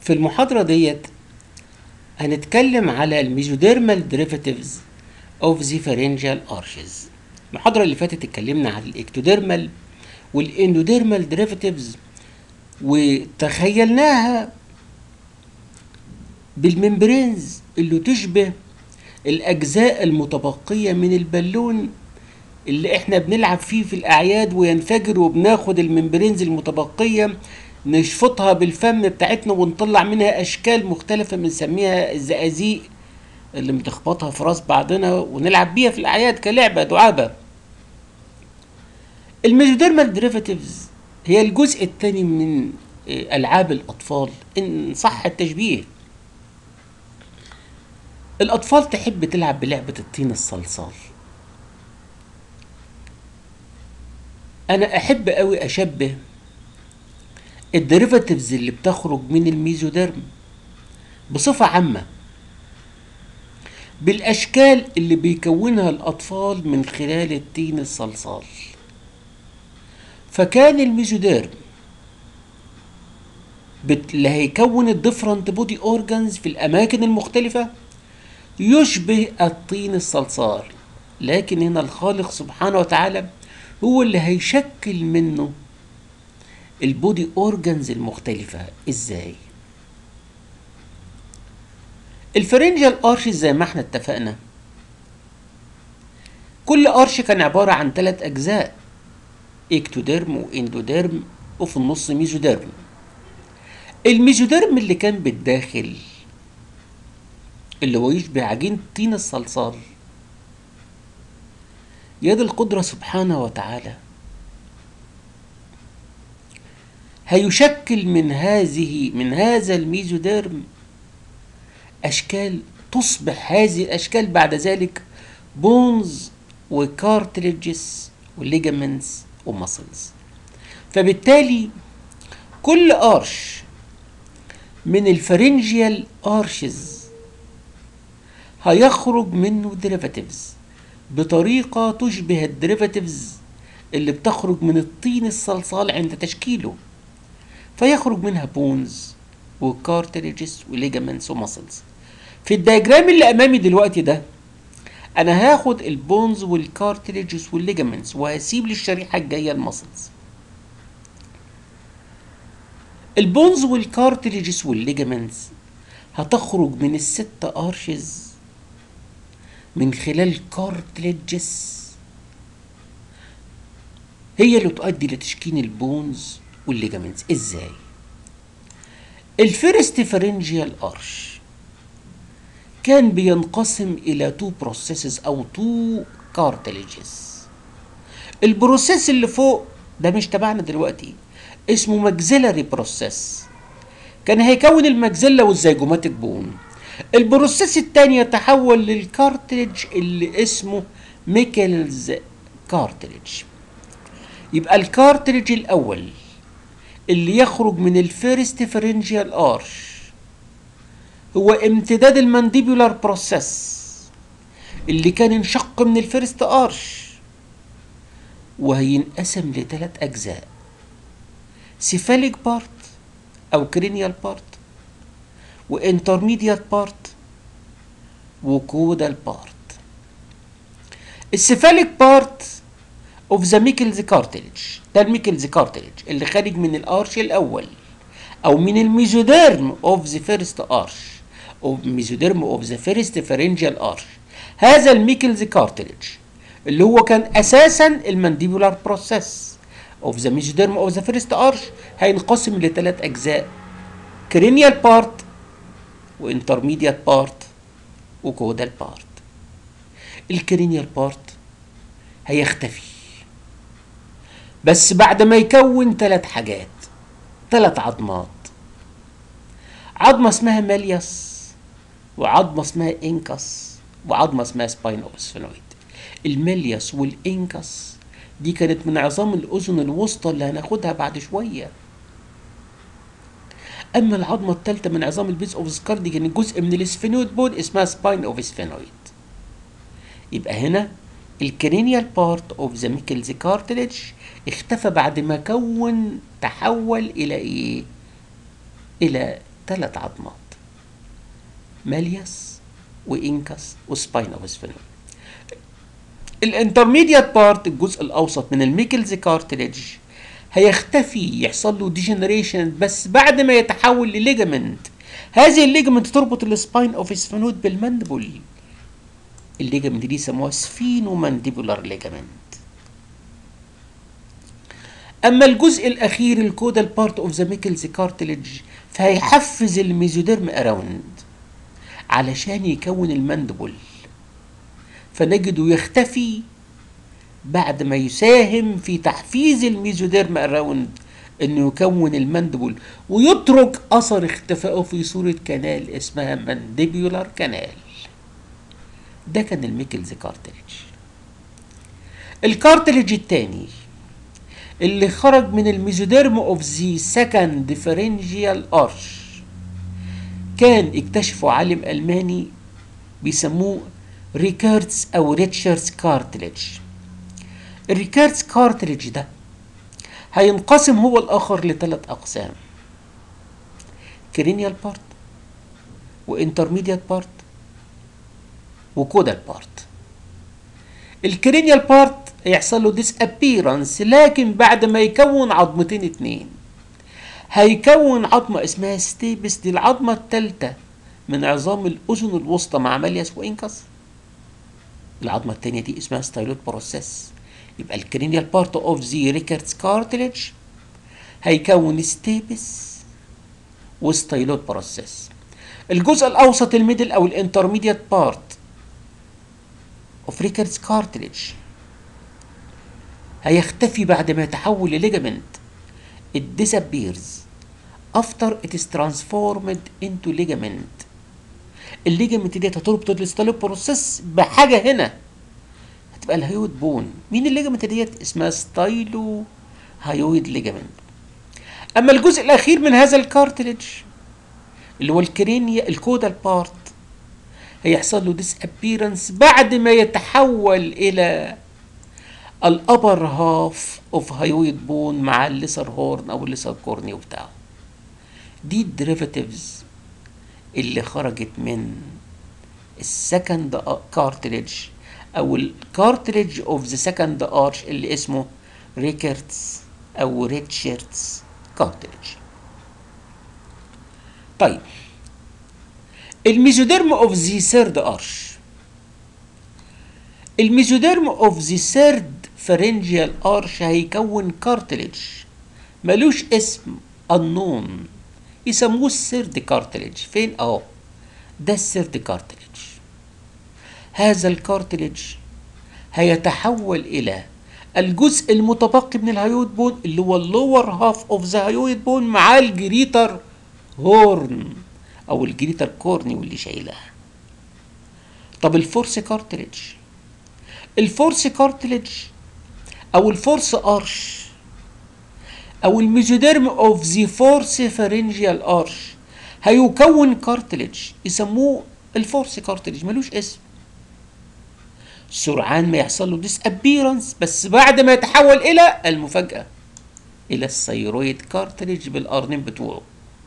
في المحاضرة ديت هنتكلم على الميزوديرمال دريفاتيفز اوف ذا فارنجال ارشز المحاضرة اللي فاتت اتكلمنا على الاكتوديرمال والاندوديرمال دريفاتيفز وتخيلناها بالممبرينز اللي تشبه الاجزاء المتبقية من البالون اللي احنا بنلعب فيه في الاعياد وينفجر وبناخد الممبرينز المتبقية نشفطها بالفم بتاعتنا ونطلع منها اشكال مختلفة بنسميها الزقازيق اللي بتخبطها في راس بعضنا ونلعب بيها في الاعياد كلعبة دعابة الميزوديرمال دريفاتيفز هي الجزء الثاني من العاب الاطفال ان صح التشبيه الاطفال تحب تلعب بلعبة الطين الصلصال انا احب قوي اشبه الديريفاتيفز اللي بتخرج من الميزوديرم بصفة عامة بالاشكال اللي بيكونها الاطفال من خلال الطين الصلصال فكان الميزوديرم اللي هيكون الديفرنت بودي اورجانز في الاماكن المختلفة يشبه الطين الصلصال لكن هنا الخالق سبحانه وتعالى هو اللي هيشكل منه البودي اورجانز المختلفة ازاي الفرنجال ارش زي ما احنا اتفقنا كل ارش كان عبارة عن ثلاث اجزاء اكتوديرم واندوديرم وفي النص ميزوديرم الميزوديرم اللي كان بالداخل اللي هو يشبه عجين طين الصلصال يد القدرة سبحانه وتعالى هيشكل من هذه من هذا الميزوديرم أشكال تصبح هذه الأشكال بعد ذلك بونز وكارتريجز وليجامنتس ومسلز فبالتالي كل أرش من الفرنجيال أرشز هيخرج منه ديريفاتيفز بطريقة تشبه الديريفاتيفز اللي بتخرج من الطين الصلصال عند تشكيله فيخرج منها بونز وكارتريجز وليجامنتس ومسلز في الدياجرام اللي امامي دلوقتي ده انا هاخد البونز والكارتريجز والليجامنتس وهسيب للشريحة الجاية المسلز البونز والكارتريجز والليجامنتس هتخرج من الست ارشز من خلال كارتليجز هي اللي تؤدي لتشكيل البونز والليجامنتس ازاي الفيرست فرنجيال ارش كان بينقسم الى تو بروسيسز او تو كارتليجز البروسيس اللي فوق ده مش تبعنا دلوقتي اسمه ماكسيلاري بروسيس كان هيكون الماكسيلا والزيجوماتيك بون البروسيس الثاني يتحول للكارتريج اللي اسمه ميكلز كارتريج يبقى الكارتريج الاول اللي يخرج من الفيرست فرنجيال ارش هو امتداد المانديبولار بروسيس اللي كان انشق من الفيرست ارش وهينقسم لثلاث اجزاء سيفاليك بارت او كرينيال بارت وانترميديات بارت وكودال بارت السيفاليك بارت اوف ذا ميكلز كارتلج ده الميكلز كارتلج اللي خارج من الارش الاول او من الميزوديرم اوف ذا فيرست ارش او ميزوديرم اوف ذا فيرست فرنجيال ارش هذا الميكلز كارتلج اللي هو كان اساسا المانديبولار بروسيس اوف ذا ميزوديرم اوف ذا فيرست ارش هينقسم لثلاث اجزاء كرينيال بارت وانترميديات بارت وكودال بارت الكرينيال بارت هيختفي بس بعد ما يكون ثلاث حاجات ثلاث عظمات عظمة اسمها مالياس وعظمة اسمها انكس وعظمة اسمها سباين اوسفينويد المالياس والانكس دي كانت من عظام الاذن الوسطى اللي هناخدها بعد شويه اما العظمه الثالثه من عظام البيز اوف سكار دي كانت جزء من السفينويد بون اسمها سباين اوف سفينويد يبقى هنا الكرينيال بارت اوف ذا ميكلز كارتلج اختفى بعد ما كون تحول الى ايه الى ثلاث عظمات مالياس وإنكاس وسباين أوف سفينول الانترميديات بارت الجزء الأوسط من الميكلز كارتليج هيختفي يحصل له ديجنريشن بس بعد ما يتحول لليجامنت هذه الليجامنت تربط السباين اوف سفينود بالمندبل الليجامنت دي يسموها سفينو مانديبولار ليجامنت اما الجزء الاخير الكودال بارت اوف ذا ميكلز كارتليج فهيحفز الميزوديرم اراوند علشان يكون المندبل فنجده يختفي بعد ما يساهم في تحفيز الميزوديرم اراوند انه يكون المندبل ويترك اثر اختفائه في صوره كنال اسمها مانديبيولار كنال ده كان الميكلز كارتليج الكارتليج الثاني اللي خرج من الميزوديرم اوف ذا سكند ديفرنجيال ارش كان اكتشفه عالم الماني بيسموه ريكاردز او ريتشاردز كارتليج الريكاردز كارتليج ده هينقسم هو الاخر لثلاث اقسام كرينيال بارت وانترميديات بارت وكودال بارت الكرينيال بارت هيحصل له ديس ابيرنس لكن بعد ما يكون عظمتين اتنين هيكون عظمة اسمها ستيبس دي العظمة الثالثة من عظام الأذن الوسطى مع مالياس وإنكس العظمة الثانية دي اسمها ستايلوت بروسيس يبقى الكرينيال بارت اوف ذا ريكاردز كارتليج هيكون ستيبس وستايلوت بروسيس الجزء الأوسط الميدل أو الانترميديات بارت اوف ريكاردز كارتليج هيختفي بعد ما يتحول لليجامنت it disappears after it is transformed into ligament الليجامنت دي هتربط الستالوب بروسيس بحاجه هنا هتبقى الهيويد بون مين الليجامنت ديت اسمها ستايلو هيويد ليجامنت اما الجزء الاخير من هذا الكارتليج اللي هو الكرينيا الكودال بارت هيحصل له ديس ابيرنس بعد ما يتحول الى الابر هاف اوف هايويد بون مع الليسر هورن او الليسر كورني بتاعه دي الديريفاتيفز اللي خرجت من السكند كارتليج او الكارتليج اوف ذا سكند ارش اللي اسمه ريكيرتس او ريتشيرتس كارتليج طيب الميزوديرم اوف ذا ثيرد ارش الميزوديرم اوف ذا ثيرد فرنجيال ارش هيكون كارتليج ملوش اسم unknown يسموه السيرد كارتليج فين اهو ده السيرد كارتليج هذا الكارتليج هيتحول الى الجزء المتبقي من الهيويد بون اللي هو اللور هاف اوف ذا هيويد بون مع الجريتر هورن او الجريتر كورني واللي شايلها طب الفورس كارتليج الفورس كارتليج او الفورس ارش او الميزوديرم اوف ذا فورس فارنجيال ارش هيكون كارتليج يسموه الفورس كارتليج ملوش اسم سرعان ما يحصل له ديس ابيرنس بس بعد ما يتحول الى المفاجاه الى الثيرويد كارتليج بالقرنين بتوعه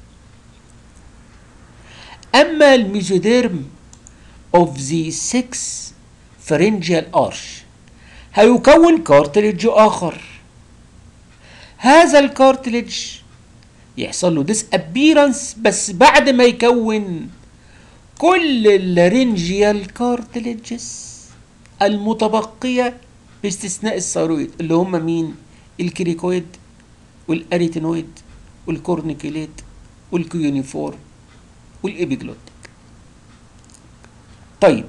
اما الميزوديرم اوف ذا 6 فرنجيال ارش هيكون كارتليج اخر هذا الكارتليج يحصل له ديس ابيرنس بس بعد ما يكون كل اللارنجيال كارتليجز المتبقية باستثناء الثيرويد اللي هم مين الكريكويد والاريتينويد والكورنيكيليت والكيونيفورم والابيجلوتيك طيب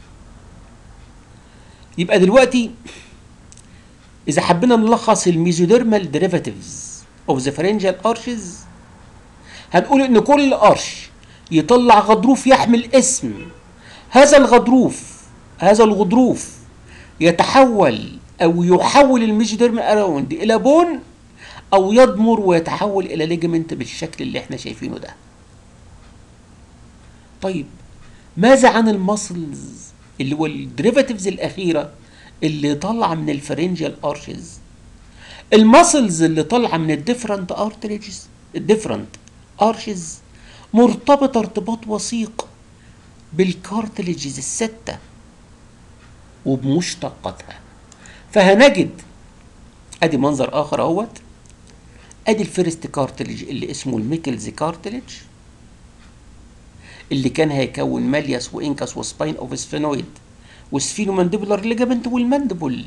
يبقى دلوقتي اذا حبينا نلخص الميزوديرمال ديريفاتيفز اوف ذا فرنجال ارشز هنقول ان كل قرش يطلع غضروف يحمل اسم هذا الغضروف هذا الغضروف يتحول او يحول الميزوديرم اراوند الى بون او يضمر ويتحول الى ليجمنت بالشكل اللي احنا شايفينه ده طيب ماذا عن المسلز اللي هو الديريفاتيفز الاخيره اللي طالعه من الفرنجيال ارشز المسلز اللي طالعه من الديفرنت ارتريجز الديفرنت ارشز مرتبطة ارتباط وثيق بالكارتليجز الستة وبمشتقاتها فهنجد ادي منظر اخر اهوت ادي الفيرست كارتليج اللي اسمه الميكلز كارتليج اللي كان هيكون مالياس وانكاس وسباين اوف سفينويد وسفينو مانديبولار ليجامنت والماندبل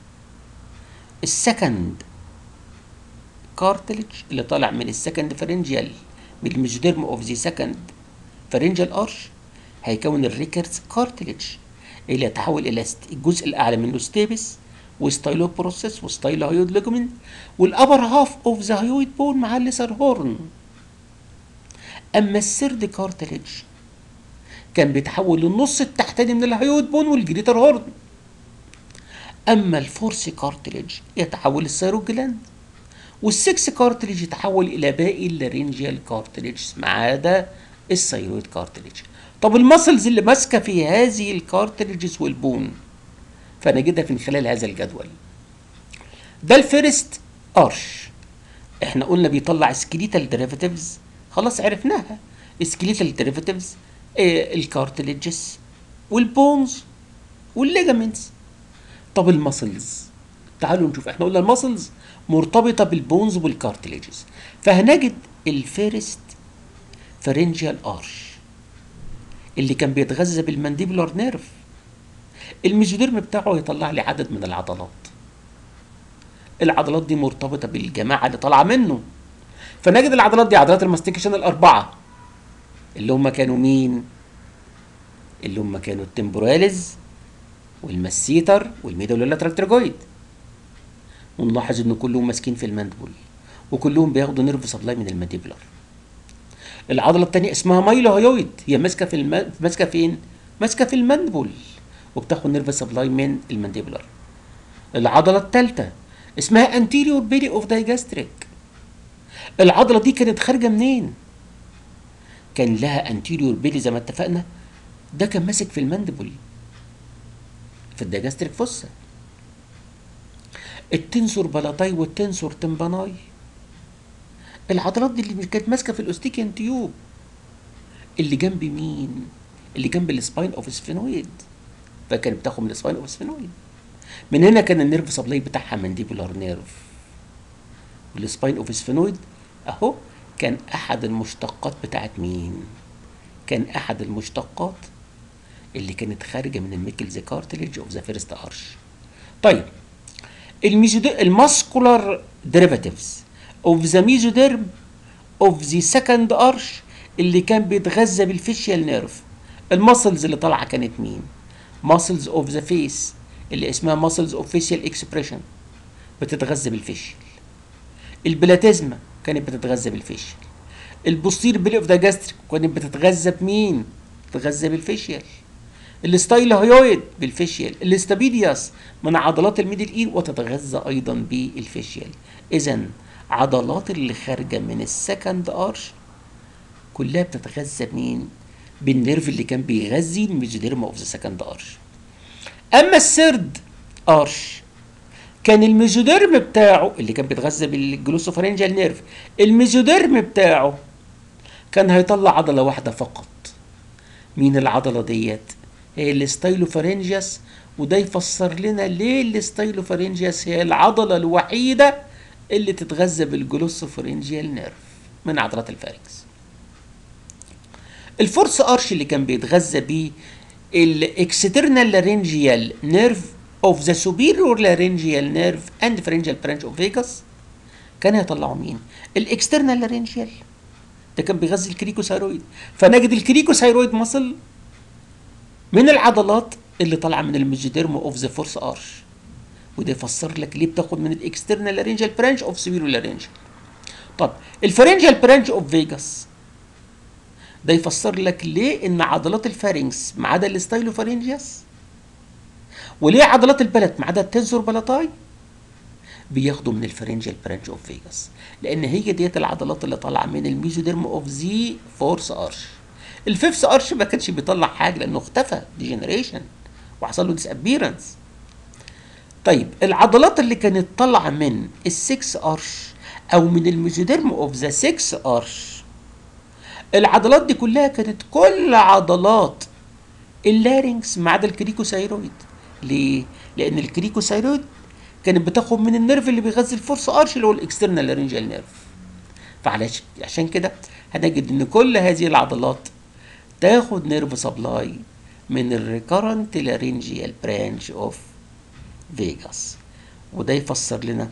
السكند كارتليج اللي طالع من السكند فرنجيال من الميزوديرم اوف ذا سكند فرنجيال ارش هيكون الريكردز كارتليج اللي يتحول الى الجزء الاعلى منه ستيبس وستايلو بروسيس وستايلو هايود ليجمنت والابر هاف اوف ذا هايويد بون مع الليسر هورن اما السيرد كارتليج كان بيتحول للنص التحتاني من الهايويد بون والجريتر هورن اما الفورس كارتليج يتحول للسيرو جلاند والسكس كارتليج يتحول الى باقي اللارينجيال كارتليج ما عدا الثيرويد كارتليج طب المسلز اللي ماسكه في هذه الكارتليجز والبون فنجدها من خلال هذا الجدول ده الفيرست ارش احنا قلنا بيطلع سكيليتال ديريفاتيفز خلاص عرفناها سكيليتال ديريفاتيفز الكارتليجز والبونز والليجامنتس طب المسلز تعالوا نشوف احنا قلنا المسلز مرتبطه بالبونز والكارتليجز فهنجد الفيرست فرنجيال ارش اللي كان بيتغذى بالمانديبولار نيرف الميزوديرم بتاعه يطلع لي عدد من العضلات العضلات دي مرتبطه بالجماعه اللي طالعه منه فنجد العضلات دي عضلات الماستيكيشن الاربعه اللي هم كانوا مين اللي هم كانوا التمبوراليز والمسيتر والميدو لاترال تراجويد ونلاحظ ان كلهم ماسكين في الماندبل وكلهم بياخدوا نيرف سبلاي من المانديبولار العضله الثانيه اسمها مايلو هايويد هي ماسكه في الم... ماسكه فين ماسكه في الماندبل وبتاخد نيرف سبلاي من المانديبولار العضله الثالثه اسمها انتيريور بيلي اوف دايجاستريك العضله دي كانت خارجه منين كان لها انتيريور بيلي زي ما اتفقنا ده كان ماسك في الماندبل في الدايجاستريك فوسا التنسور بلاتاي والتنسور تمباناي العضلات دي اللي كانت ماسكه في الاوستيكيان تيوب اللي جنب مين اللي جنب السباين اوف سفينويد فكانت بتاخد من السباين اوف سفينويد من هنا كان النيرف سبلاي بتاعها مانديبولار نيرف والسباين اوف سفينويد اهو كان احد المشتقات بتاعت مين كان احد المشتقات اللي كانت خارجه من الميكلز كارتليج اوف ذا فيرست ارش طيب الماسكولار ديريفاتيفز اوف ذا ميزوديرم اوف ذا سكند ارش اللي كان بيتغذى بالفيشيال نيرف الماسلز اللي طالعه كانت مين ماسلز اوف ذا فيس اللي اسمها ماسلز اوف فيشيال اكسبريشن بتتغذى بالفيشيال البلاتيزما كانت بتتغذى بالفيشيال البوستير بيلي اوف ذا جاستريك كانت بتتغذى بمين بتتغذى بالفيشيال الستايل هيويد بالفيشيال الاستابيدياس من عضلات الميدل اير وتتغذى ايضا بالفيشيال اذا عضلات اللي خارجه من السكند ارش كلها بتتغذى بمين بالنيرف اللي كان بيغذي الميزوديرما اوف ذا سكند ارش اما السيرد ارش كان الميزوديرم بتاعه اللي كان بيتغذى بالجلوسوفرنجال نيرف الميزوديرم بتاعه كان هيطلع عضله واحده فقط مين العضله ديت هي الستايلوفارنجياس وده يفسر لنا ليه الستايلوفارنجياس هي العضله الوحيده اللي تتغذى بالجلوسوفرنجيال نيرف من عضلات الفارنكس الفورس ارش اللي كان بيتغذى بيه الاكسترنال لارنجيال نيرف اوف ذا سوبيريور لارنجيال نيرف اند فرنجيال برانش اوف فيجاس كان هيطلعوا مين الاكسترنال لارنجيال ده كان بيغذي الكريكوثايرويد فنجد الكريكوثايرويد مصل من العضلات اللي طالعه من الميزوديرم اوف ذا فورس ارش وده يفسر لك ليه بتاخد من الاكسترنال لارنجيال برانش اوف سوبيريور لارنجيال طب الفرنجيال برانش اوف فيجاس ده يفسر لك ليه ان عضلات الفارنكس ما عدا الستايلوفارنجياس وليه عضلات البلد ما عدا التنسور بلاتاي بياخدوا من الفرنجيال برانش اوف فيجاس لان هي ديت العضلات اللي طالعه من الميزوديرم اوف ذي فورس ارش الفيفث ارش ما كانش بيطلع حاجه لانه اختفى ديجنريشن وحصل له ديس ابيرنس طيب العضلات اللي كانت طالعه من السكس ارش او من الميزوديرم اوف ذا 6 ارش العضلات دي كلها كانت كل عضلات اللارynx ما عدا الكريكوثايرويد ليه؟ لان الكريكوثايرويد كانت بتاخد من النيرف اللي بيغذي الفورس ارش اللي هو الاكسترنال لارنجال نيرف فعشان كده هنجد ان كل هذه العضلات تاخد نيرف سبلاي من الريكرنت لارنجيال برانش اوف فيجاس وده يفسر لنا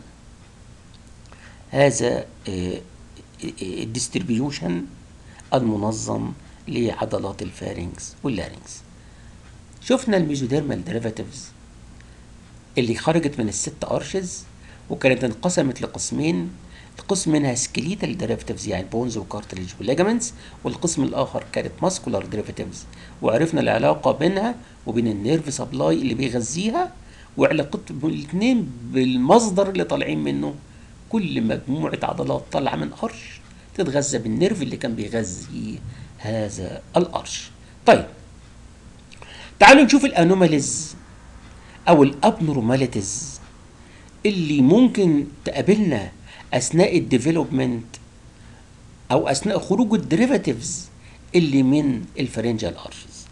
هذا الديستريبيوشن المنظم لعضلات الفارنكس واللارنكس شفنا الميزوديرمال ديريفاتيفز اللي خرجت من الست ارشز وكانت انقسمت لقسمين قسم منها سكليتال ديريفاتيفز يعني بونز وكارتريج والليجامنتس والقسم الاخر كانت ماسكولار ديريفاتيفز وعرفنا العلاقه بينها وبين النيرف سبلاي اللي بيغذيها وعلاقتهم الاثنين بالمصدر اللي طالعين منه كل مجموعه عضلات طالعه من قرش تتغذى بالنيرف اللي كان بيغذي هذا القرش طيب تعالوا نشوف الانوماليز او الابنورماليتيز اللي ممكن تقابلنا اثناء الديفلوبمنت او اثناء خروج الديريفاتيفز اللي من الفرنجال ارشز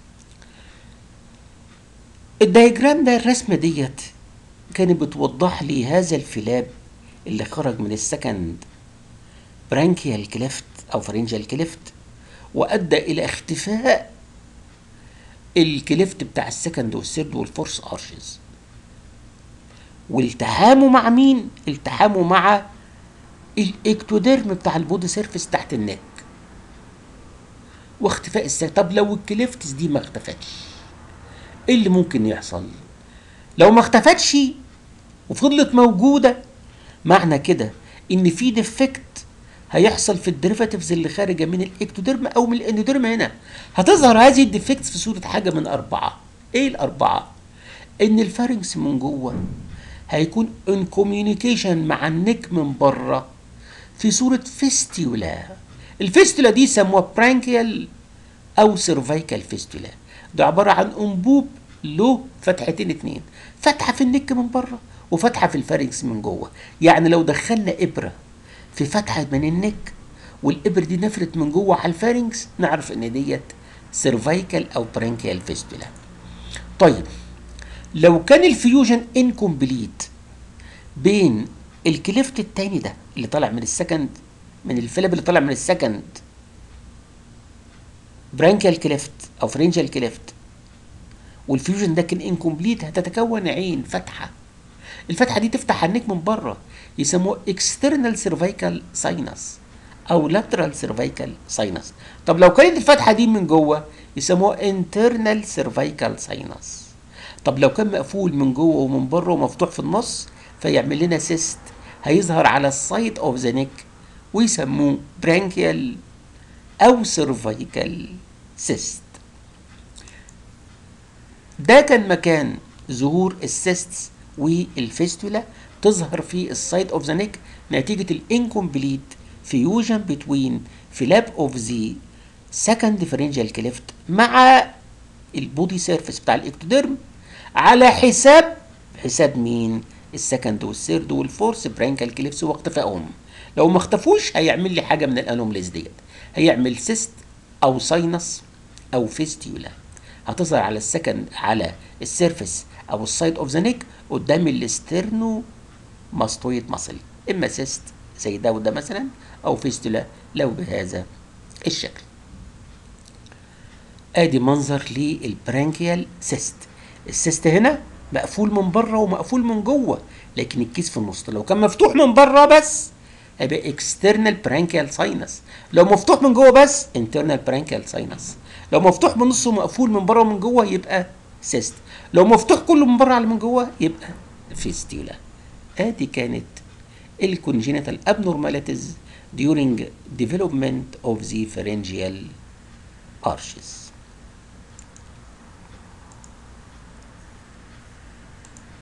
الدايجرام ده الرسمه ديت كانت بتوضح لي هذا الفلاب اللي خرج من السكند برانكيال كليفت او فرنجال كليفت وادى الى اختفاء الكليفت بتاع السكند والثيرد والفورس ارشز والتحامه مع مين التحامه مع الاكتوديرم بتاع البودي سيرفيس تحت النك واختفاء السكند طب لو الكليفتس دي ما اختفتش ايه اللي ممكن يحصل لو ما اختفتش وفضلت موجوده معنى كده ان في ديفكت هيحصل في الديريفاتيفز اللي خارجه من الاكتوديرم او من الاندوديرم هنا هتظهر هذه الديفكتس في صوره حاجه من اربعه ايه الاربعه ان الفارنكس من جوه هيكون ان كوميونيكيشن مع النك من بره في صوره فيستيولا الفيستولا دي سموها برانكيال او سيرفايكال فيستولا ده عباره عن انبوب له فتحتين اتنين فتحه في النك من بره وفتحه في الفارنكس من جوه يعني لو دخلنا ابره في فتحه من النك والابر دي نفرت من جوه على الفارنكس نعرف ان ديت سيرفايكال او برانكيال فيستولا طيب لو كان الفيوجن انكمبليت بين الكليفت التاني ده اللي طالع من السكند من الفلب اللي طالع من السكند برانكيال كليفت او فرنجال كليفت والفيوجن ده كان انكمبليت هتتكون عين فتحه الفتحه دي تفتح النك من بره يسموه external cervical sinus او lateral cervical sinus طب لو كانت الفتحه دي من جوه يسموه internal cervical sinus طب لو كان مقفول من جوه ومن بره ومفتوح في النص فيعمل لنا سيست هيظهر على السايد اوف ذا نيك ويسموه برانكيال او سيرفايكال سيست ده كان مكان ظهور السيستس والفيستولا تظهر في السايد اوف ذا نيك نتيجه الانكمبليت فيوجن بتوين فلاب اوف ذا سكند فرنجال كليفت مع البودي سيرفيس بتاع الاكتوديرم على حساب حساب مين السكند والثيرد والفورث برانكال كليبس واختفائهم لو ما اختفوش هيعمل لي حاجه من الانومليز ديت هيعمل سيست او ساينس او فيستيولا هتظهر على السكند على السيرفيس او السايد اوف ذا نيك قدام الاسترنو ماستويد ماسل اما سيست زي ده وده مثلا او فيستولا لو بهذا الشكل ادي منظر للبرانكيال سيست السيست هنا مقفول من بره ومقفول من جوه لكن الكيس في النص لو كان مفتوح من بره بس هيبقى اكسترنال برانكيال ساينس لو مفتوح من جوه بس انترنال برانكيال ساينس لو مفتوح من نصه ومقفول من بره ومن جوه يبقى سيست لو مفتوح كله من بره على من جوه يبقى فيستيولا ادي كانت الكونجينيتال abnormalities during development of the pharyngeal arches